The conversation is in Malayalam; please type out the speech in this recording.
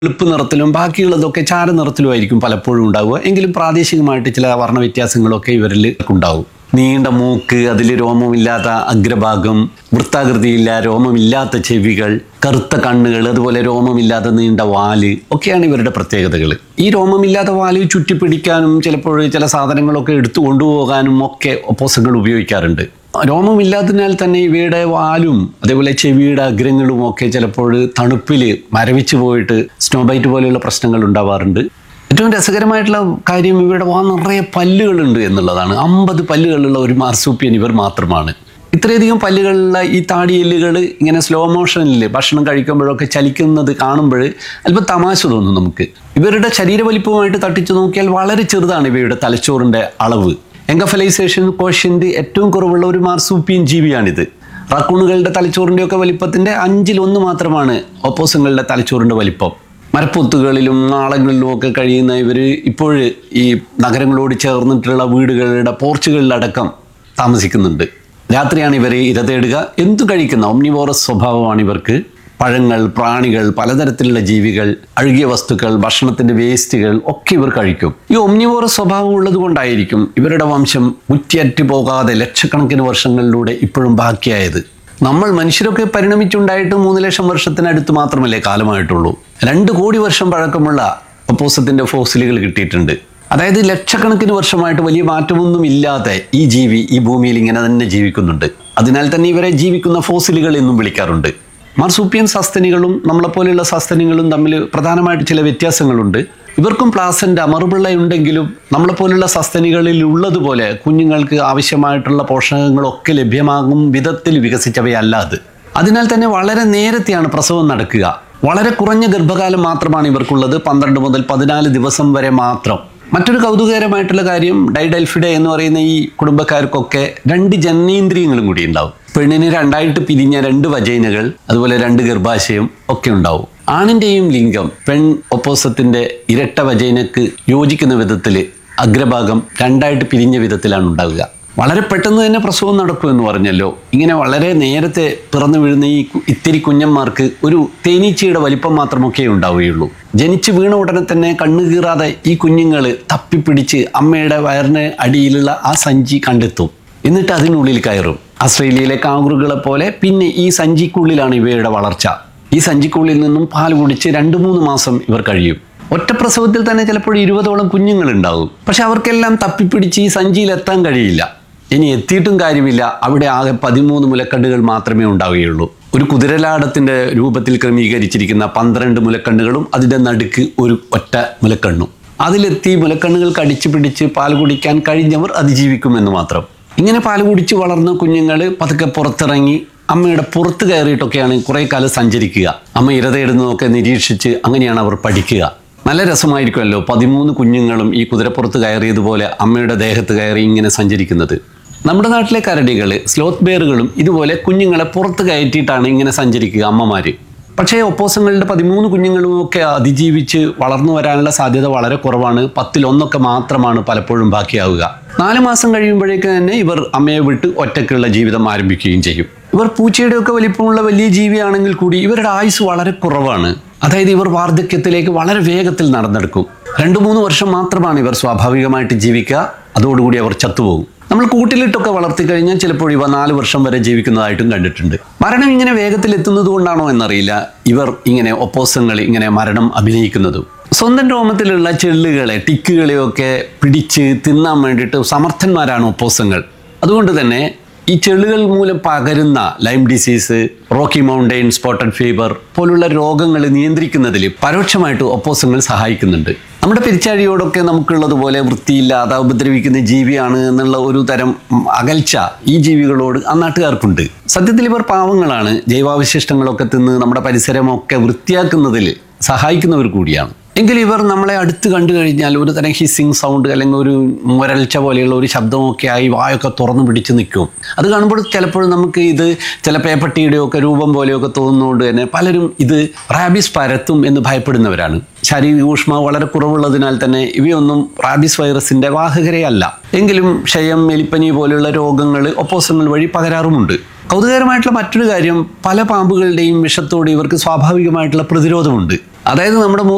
വെളുപ്പ് നിറത്തിലും ബാക്കിയുള്ളതൊക്കെ ചാര നിറത്തിലുമായിരിക്കും പലപ്പോഴും ഉണ്ടാവുക എങ്കിലും പ്രാദേശികമായിട്ട് ചില വർണ്ണ വ്യത്യാസങ്ങളൊക്കെ ഇവരിൽ ഉണ്ടാവും നീണ്ട മൂക്ക് അതിൽ രോമമില്ലാത്ത അഗ്രഭാഗം വൃത്താകൃതിയില്ല രോമമില്ലാത്ത ചെവികൾ കറുത്ത കണ്ണുകൾ അതുപോലെ രോമമില്ലാത്ത നീണ്ട വാല് ഒക്കെയാണ് ഇവരുടെ പ്രത്യേകതകൾ ഈ രോമമില്ലാത്ത വാല് ചുറ്റിപ്പിടിക്കാനും ചിലപ്പോൾ ചില സാധനങ്ങളൊക്കെ എടുത്തു കൊണ്ടുപോകാനും ഒക്കെ ഒപ്പോസങ്ങൾ ഉപയോഗിക്കാറുണ്ട് രോമമില്ലാത്തതിനാൽ തന്നെ ഇവയുടെ വാലും അതേപോലെ ചെവിയുടെ അഗ്രങ്ങളും ഒക്കെ ചിലപ്പോൾ തണുപ്പിൽ മരവിച്ചു പോയിട്ട് സ്നോബൈറ്റ് പോലെയുള്ള പ്രശ്നങ്ങൾ ഉണ്ടാവാറുണ്ട് ഏറ്റവും രസകരമായിട്ടുള്ള കാര്യം ഇവരുടെ വാ നിറയെ പല്ലുകളുണ്ട് എന്നുള്ളതാണ് അമ്പത് പല്ലുകളുള്ള ഒരു മാർസൂപ്പിയൻ ഇവർ മാത്രമാണ് ഇത്രയധികം പല്ലുകളുള്ള ഈ താടിയെല്ലുകൾ ഇങ്ങനെ സ്ലോ മോഷനിൽ ഭക്ഷണം കഴിക്കുമ്പോഴൊക്കെ ചലിക്കുന്നത് കാണുമ്പോൾ അല്പം തമാശ തോന്നും നമുക്ക് ഇവരുടെ ശരീരവലിപ്പവുമായിട്ട് തട്ടിച്ചു നോക്കിയാൽ വളരെ ചെറുതാണ് ഇവയുടെ തലച്ചോറിൻ്റെ അളവ് എങ്കഫലൈസേഷൻ കോഷ്യൻ്റ് ഏറ്റവും കുറവുള്ള ഒരു മാർസൂപ്പിയൻ ജീവിയാണിത് റക്കൂണുകളുടെ തലച്ചോറിൻ്റെ ഒക്കെ വലിപ്പത്തിൻ്റെ അഞ്ചിൽ ഒന്ന് മാത്രമാണ് ഒപ്പോസങ്ങളുടെ തലച്ചോറിൻ്റെ വലിപ്പം മരപ്പൊത്തുകളിലും നാളങ്ങളിലും ഒക്കെ കഴിയുന്ന ഇവർ ഇപ്പോൾ ഈ നഗരങ്ങളോട് ചേർന്നിട്ടുള്ള വീടുകളുടെ പോർച്ചുകളിലടക്കം താമസിക്കുന്നുണ്ട് രാത്രിയാണ് ഇവർ ഇര തേടുക എന്തു കഴിക്കുന്ന ഒമ്നിവോറസ് സ്വഭാവമാണ് ഇവർക്ക് പഴങ്ങൾ പ്രാണികൾ പലതരത്തിലുള്ള ജീവികൾ അഴുകിയ വസ്തുക്കൾ ഭക്ഷണത്തിന്റെ വേസ്റ്റുകൾ ഒക്കെ ഇവർ കഴിക്കും ഈ ഒമ്നിവോറസ് സ്വഭാവം ഉള്ളത് കൊണ്ടായിരിക്കും ഇവരുടെ വംശം മുറ്റിയറ്റ് പോകാതെ ലക്ഷക്കണക്കിന് വർഷങ്ങളിലൂടെ ഇപ്പോഴും ബാക്കിയായത് നമ്മൾ മനുഷ്യരൊക്കെ പരിണമിച്ചുണ്ടായിട്ട് മൂന്ന് ലക്ഷം വർഷത്തിനടുത്ത് മാത്രമല്ലേ കാലമായിട്ടുള്ളൂ രണ്ട് കോടി വർഷം പഴക്കമുള്ള ഒപ്പോസത്തിന്റെ ഫോസിലുകൾ കിട്ടിയിട്ടുണ്ട് അതായത് ലക്ഷക്കണക്കിന് വർഷമായിട്ട് വലിയ മാറ്റമൊന്നും ഇല്ലാതെ ഈ ജീവി ഈ ഭൂമിയിൽ ഇങ്ങനെ തന്നെ ജീവിക്കുന്നുണ്ട് അതിനാൽ തന്നെ ഇവരെ ജീവിക്കുന്ന ഫോസിലുകൾ എന്നും വിളിക്കാറുണ്ട് മാർസൂപ്പിയൻ സസ്തനികളും നമ്മളെപ്പോലെയുള്ള സസ്തനികളും തമ്മിൽ പ്രധാനമായിട്ട് ചില വ്യത്യാസങ്ങളുണ്ട് ഇവർക്കും പ്ലാസൻ്റ മറുപിള്ള ഉണ്ടെങ്കിലും നമ്മളെപ്പോലുള്ള സസ്തനികളിൽ ഉള്ളതുപോലെ കുഞ്ഞുങ്ങൾക്ക് ആവശ്യമായിട്ടുള്ള പോഷകങ്ങളൊക്കെ ലഭ്യമാകും വിധത്തിൽ വികസിച്ചവയല്ല അത് അതിനാൽ തന്നെ വളരെ നേരത്തെയാണ് പ്രസവം നടക്കുക വളരെ കുറഞ്ഞ ഗർഭകാലം മാത്രമാണ് ഇവർക്കുള്ളത് പന്ത്രണ്ട് മുതൽ പതിനാല് ദിവസം വരെ മാത്രം മറ്റൊരു കൗതുകകരമായിട്ടുള്ള കാര്യം ഡൈഡൽഫിഡ എന്ന് പറയുന്ന ഈ കുടുംബക്കാർക്കൊക്കെ രണ്ട് ജനനേന്ദ്രിയങ്ങളും കൂടി ഉണ്ടാവും പെണ്ണിന് രണ്ടായിട്ട് പിരിഞ്ഞ രണ്ട് വജൈനകൾ അതുപോലെ രണ്ട് ഗർഭാശയം ഒക്കെ ഉണ്ടാവും ആണിൻ്റെയും ലിംഗം പെൺ ഒപ്പോസത്തിന്റെ ഇരട്ട വജൈനക്ക് യോജിക്കുന്ന വിധത്തിൽ അഗ്രഭാഗം രണ്ടായിട്ട് പിരിഞ്ഞ വിധത്തിലാണ് ഉണ്ടാവുക വളരെ പെട്ടെന്ന് തന്നെ പ്രസവം നടക്കുമെന്ന് പറഞ്ഞല്ലോ ഇങ്ങനെ വളരെ നേരത്തെ പിറന്നു വീഴുന്ന ഈ കു- ഇത്തിരി കുഞ്ഞന്മാർക്ക് ഒരു തേനീച്ചയുടെ വലിപ്പം മാത്രമൊക്കെ ഉണ്ടാവുകയുള്ളൂ ജനിച്ചു വീണ ഉടനെ തന്നെ കണ്ണു കീറാതെ ഈ കുഞ്ഞുങ്ങൾ തപ്പിപ്പിടിച്ച് അമ്മയുടെ വയറിന് അടിയിലുള്ള ആ സഞ്ചി കണ്ടെത്തും എന്നിട്ട് അതിനുള്ളിൽ കയറും ആസ്ട്രേലിയയിലെ കാങ്കുറുകളെ പോലെ പിന്നെ ഈ സഞ്ചിക്കുള്ളിലാണ് ഇവയുടെ വളർച്ച ഈ സഞ്ചിക്കുള്ളിൽ നിന്നും പാൽ കുടിച്ച് രണ്ട് മൂന്ന് മാസം ഇവർ കഴിയും ഒറ്റ പ്രസവത്തിൽ തന്നെ ചിലപ്പോൾ ഇരുപതോളം കുഞ്ഞുങ്ങൾ ഉണ്ടാവും പക്ഷെ അവർക്കെല്ലാം തപ്പിപ്പിടിച്ച് ഈ സഞ്ചിയിൽ എത്താൻ കഴിയില്ല ഇനി എത്തിയിട്ടും കാര്യമില്ല അവിടെ ആകെ പതിമൂന്ന് മുലക്കണ്ണുകൾ മാത്രമേ ഉണ്ടാവുകയുള്ളൂ ഒരു കുതിരലാടത്തിന്റെ രൂപത്തിൽ ക്രമീകരിച്ചിരിക്കുന്ന പന്ത്രണ്ട് മുലക്കണ്ണുകളും അതിന്റെ നടുക്ക് ഒരു ഒറ്റ മുലക്കണ്ണും അതിലെത്തി മുലക്കണ്ണുകൾ കടിച്ചു പിടിച്ച് പാൽ കുടിക്കാൻ കഴിഞ്ഞവർ അതിജീവിക്കുമെന്ന് മാത്രം ഇങ്ങനെ പാൽ കുടിച്ച് വളർന്ന കുഞ്ഞുങ്ങൾ പതുക്കെ പുറത്തിറങ്ങി അമ്മയുടെ പുറത്ത് കയറിയിട്ടൊക്കെയാണ് കുറേ കാലം സഞ്ചരിക്കുക അമ്മ ഇരതയിടുന്നതൊക്കെ നിരീക്ഷിച്ച് അങ്ങനെയാണ് അവർ പഠിക്കുക നല്ല രസമായിരിക്കുമല്ലോ പതിമൂന്ന് കുഞ്ഞുങ്ങളും ഈ കുതിരപ്പുറത്ത് കയറിയതുപോലെ അമ്മയുടെ ദേഹത്ത് കയറി ഇങ്ങനെ സഞ്ചരിക്കുന്നത് നമ്മുടെ നാട്ടിലെ കരടികൾ സ്ലോത്ത് ബെയറുകളും ഇതുപോലെ കുഞ്ഞുങ്ങളെ പുറത്ത് കയറ്റിയിട്ടാണ് ഇങ്ങനെ സഞ്ചരിക്കുക അമ്മമാര് പക്ഷേ ഒപ്പോസങ്ങളുടെ പതിമൂന്ന് കുഞ്ഞുങ്ങളും ഒക്കെ അതിജീവിച്ച് വളർന്നു വരാനുള്ള സാധ്യത വളരെ കുറവാണ് പത്തിലൊന്നൊക്കെ മാത്രമാണ് പലപ്പോഴും ബാക്കിയാവുക നാല് മാസം കഴിയുമ്പോഴേക്ക് തന്നെ ഇവർ അമ്മയെ വിട്ട് ഒറ്റയ്ക്കുള്ള ജീവിതം ആരംഭിക്കുകയും ചെയ്യും ഇവർ പൂച്ചയുടെയൊക്കെ വലിപ്പമുള്ള വലിയ ജീവിയാണെങ്കിൽ കൂടി ഇവരുടെ ആയുസ് വളരെ കുറവാണ് അതായത് ഇവർ വാർദ്ധക്യത്തിലേക്ക് വളരെ വേഗത്തിൽ നടന്നെടുക്കും രണ്ടു മൂന്ന് വർഷം മാത്രമാണ് ഇവർ സ്വാഭാവികമായിട്ട് ജീവിക്കുക അതോടുകൂടി അവർ ചത്തുപോകും നമ്മൾ കൂട്ടിലിട്ടൊക്കെ വളർത്തി കഴിഞ്ഞാൽ ചിലപ്പോൾ ഇവ നാല് വർഷം വരെ ജീവിക്കുന്നതായിട്ടും കണ്ടിട്ടുണ്ട് മരണം ഇങ്ങനെ വേഗത്തിൽ എത്തുന്നത് കൊണ്ടാണോ എന്നറിയില്ല ഇവർ ഇങ്ങനെ ഒപ്പോസങ്ങൾ ഇങ്ങനെ മരണം അഭിനയിക്കുന്നതും സ്വന്തം രോമത്തിലുള്ള ചെള്ളുകളെ ടിക്കുകളെയൊക്കെ പിടിച്ച് തിന്നാൻ വേണ്ടിയിട്ട് സമർത്ഥന്മാരാണ് ഒപ്പോസങ്ങൾ അതുകൊണ്ട് തന്നെ ഈ ചെള്ളുകൾ മൂലം പകരുന്ന Lyme disease Rocky Mountain spotted fever പോലുള്ള രോഗങ്ങൾ നിയന്ത്രിക്കുന്നതിൽ പരോക്ഷമായിട്ട് ഒപ്പോസങ്ങൾ സഹായിക്കുന്നുണ്ട് നമ്മുടെ പെരിച്ചാഴിയോടൊക്കെ നമുക്കുള്ളതുപോലെ വൃത്തിയില്ലാതെ ഉപദ്രവിക്കുന്ന ജീവിയാണ് എന്നുള്ള ഒരു തരം ഉം, അകൽച്ച ഈ ജീവികളോട് ആ നാട്ടുകാർക്കുണ്ട് സത്യത്തിൽ ഇവർ പാവങ്ങളാണ് ജൈവാവശിഷ്ടങ്ങളൊക്കെ തിന്ന് നമ്മുടെ പരിസരമൊക്കെ വൃത്തിയാക്കുന്നതിൽ സഹായിക്കുന്നവർ കൂടിയാണ് എങ്കിൽ ഇവർ നമ്മളെ അടുത്ത് കണ്ടു കഴിഞ്ഞാൽ ഒരു തരം ഹിസ്സിങ് സൗണ്ട് അല്ലെങ്കിൽ ഒരു മുരൾച്ച പോലെയുള്ള ഒരു ശബ്ദമൊക്കെ ആയി വായൊക്കെ തുറന്നു പിടിച്ച് നിൽക്കും അത് കാണുമ്പോൾ ചിലപ്പോൾ നമുക്ക് ഇത് ചില പേപ്പട്ടിയുടെയൊക്കെ രൂപം പോലെയൊക്കെ തോന്നുന്നതുകൊണ്ട് തന്നെ പലരും ഇത് റാബിസ് പരത്തും എന്ന് ഭയപ്പെടുന്നവരാണ് ശാരീരിക ഊഷ്മാവ് വളരെ കുറവുള്ളതിനാൽ തന്നെ ഇവയൊന്നും റാബിസ് വൈറസിന്റെ വാഹകരേ അല്ല എങ്കിലും ക്ഷയം എലിപ്പനി പോലെയുള്ള രോഗങ്ങൾ ഒപ്പോസങ്ങൾ വഴി പകരാറുമുണ്ട് കൗതുകകരമായിട്ടുള്ള മറ്റൊരു കാര്യം പല പാമ്പുകളുടെയും വിഷത്തോട് ഇവർക്ക് സ്വാഭാവികമായിട്ടുള്ള പ്രതിരോധമുണ്ട് അതായത് നമ്മുടെ